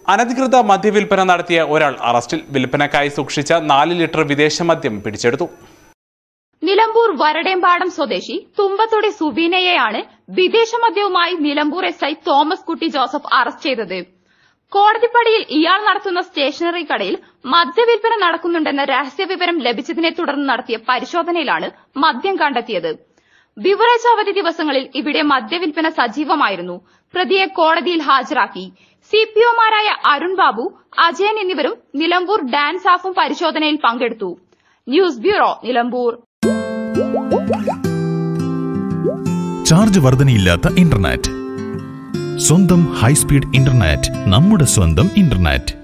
അനധികൃത മദ്യവിൽപ്പന നടത്തിയ ഒരാൾ അറസ്റ്റിൽ വിൽപ്പനക്കായി സൂക്ഷിച്ച നാല് ലിറ്റർ വിദേശ മദ്യം പിടിച്ചെടുത്തു നിലമ്പൂർ വരടേമ്പാടം സ്വദേശി തുമ്പത്തൊടി സുബീനയെയാണ് വിദേശ മദ്യവുമായി Nilambur S I Thomas Kutty Joseph arrest ചെയ്തത് കോടതിപ്പടിയിൽ ഇയാൾ നടത്തുന്ന സ്റ്റേഷനറി കടയിൽ മദ്യവിൽപ്പന നടക്കുന്നുണ്ടെന്ന രഹസ്യവിവരം ലഭിച്ചതിനെ തുടർന്ന് നടത്തിയ പരിശോധനയിലാണ് മദ്യം കണ്ടെത്തിയത് ബിവറേജ് അവധി ദിവസങ്ങളിൽ ഇവിടെ മദ്യവിൽപ്പന സജീവമായിരുന്നു പ്രതിയെ കോടതിയിൽ ഹാജരാക്കി സിപിഒമാരായ അരുൺ ബാബു അജയൻ എന്നിവരും നിലമ്പൂർ ഡാൻസ് ആഫും പരിശോധനയിൽ പങ്കെടുത്തു ന്യൂസ് ബ്യൂറോ നിലമ്പൂർ ചാർജ് വർധനയില്ലാത്ത ഇന്റർനെറ്റ് സ്വന്തം ഹൈസ്പീഡ് ഇന്റർനെറ്റ് നമ്മുടെ സ്വന്തം ഇന്റർനെറ്റ്